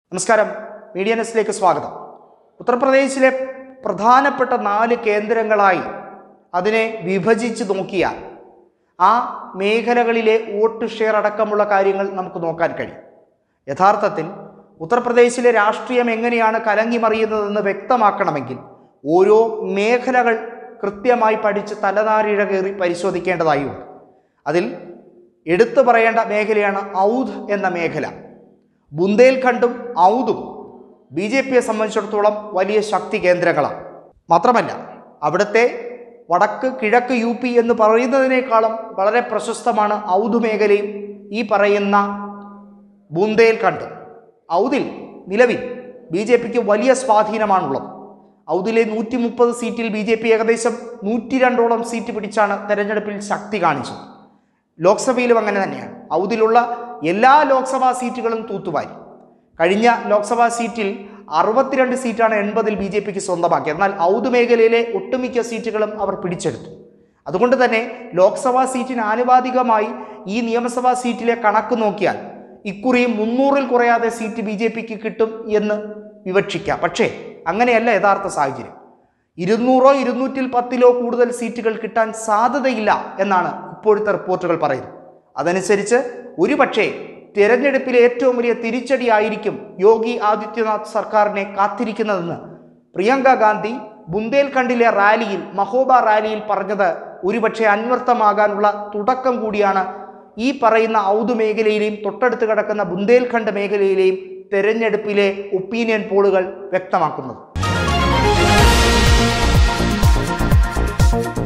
നമസ്കാരം മീഡിയ ന്യൂസിലേക്ക് സ്വാഗതം ഉത്തർപ്രദേശിലെ പ്രധാനപ്പെട്ട നാല് കേന്ദ്രങ്ങളായി അതിനെ വിഭജിച്ച് നോക്കിയാൽ ആ മേഖലകളിലെ വോട്ട് ഷെയർ അടക്കമുള്ള കാര്യങ്ങൾ നമുക്ക് നോക്കാൻ കഴിയും യഥാർത്ഥത്തിൽ ഉത്തർപ്രദേശിലെ രാഷ്ട്രീയം എങ്ങനെയാണ് കലങ്ങിമറിയുന്നതെന്ന് വ്യക്തമാക്കണമെങ്കിൽ ഓരോ മേഖലകൾ കൃത്യമായി പഠിച്ച് തലനാരിഴ കയറി പരിശോധിക്കേണ്ടതായുണ്ട് അതിൽ എടുത്തു പറയേണ്ട മേഖലയാണ് ഔധ് എന്ന മേഖല ബുന്ദേൽഖണ്ഡും ഔദും ബി ജെ പിയെ സംബന്ധിച്ചിടത്തോളം വലിയ ശക്തി കേന്ദ്രങ്ങളാണ് മാത്രമല്ല അവിടുത്തെ വടക്ക് കിഴക്ക് യു പി എന്ന് പറയുന്നതിനേക്കാളും വളരെ പ്രശസ്തമാണ് ഔദ് മേഖലയും ഈ പറയുന്ന ബുന്ദേൽഖണ്ഡ് ഔദിൽ നിലവിൽ ബി ജെ പിക്ക് വലിയ സ്വാധീനമാണുള്ളത് ഔദിലെ നൂറ്റി മുപ്പത് സീറ്റിൽ ബി ജെ പി ഏകദേശം നൂറ്റി രണ്ടോളം സീറ്റ് പിടിച്ചാണ് തെരഞ്ഞെടുപ്പിൽ ശക്തി കാണിച്ചത് ലോക്സഭയിലും അങ്ങനെ തന്നെയാണ് ഔദിലുള്ള എല്ലാ ലോക്സഭാ സീറ്റുകളും തൂത്തുവാരി കഴിഞ്ഞ ലോക്സഭാ സീറ്റിൽ അറുപത്തിരണ്ട് സീറ്റാണ് എൺപതിൽ ബി ജെ പിക്ക് സ്വന്തമാക്കിയത് എന്നാൽ ഔദ് മേഖലയിലെ ഒട്ടുമിക്ക സീറ്റുകളും അവർ പിടിച്ചെടുത്തു അതുകൊണ്ട് തന്നെ ലോക്സഭാ സീറ്റിന് ആനുപാതികമായി ഈ നിയമസഭാ സീറ്റിലെ കണക്ക് നോക്കിയാൽ ഇക്കുറി മുന്നൂറിൽ കുറയാതെ സീറ്റ് ബി ജെ പിക്ക് കിട്ടും എന്ന് വിവക്ഷിക്കാം പക്ഷേ അങ്ങനെയല്ല യഥാർത്ഥ സാഹചര്യം ഇരുന്നൂറോ ഇരുന്നൂറ്റിൽ പത്തിലോ കൂടുതൽ സീറ്റുകൾ കിട്ടാൻ സാധ്യതയില്ല എന്നാണ് ഇപ്പോഴത്തെ റിപ്പോർട്ടുകൾ പറയുന്നത് അതനുസരിച്ച് ഒരുപക്ഷേ തെരഞ്ഞെടുപ്പിലെ ഏറ്റവും വലിയ തിരിച്ചടിയായിരിക്കും യോഗി ആദിത്യനാഥ് സർക്കാരിനെ കാത്തിരിക്കുന്നതെന്ന് പ്രിയങ്ക ഗാന്ധി ബുന്ദേൽഖണ്ഡിലെ റാലിയിൽ മഹോബ റാലിയിൽ പറഞ്ഞത് ഒരുപക്ഷെ അന്വർത്ഥമാകാനുള്ള തുടക്കം കൂടിയാണ് ഈ പറയുന്ന ഔദ് മേഖലയിലെയും തൊട്ടടുത്ത് കിടക്കുന്ന ബുന്ദേൽഖണ്ഡ് മേഖലയിലെയും തെരഞ്ഞെടുപ്പിലെ ഒപ്പീനിയൻ പോളുകൾ വ്യക്തമാക്കുന്നത്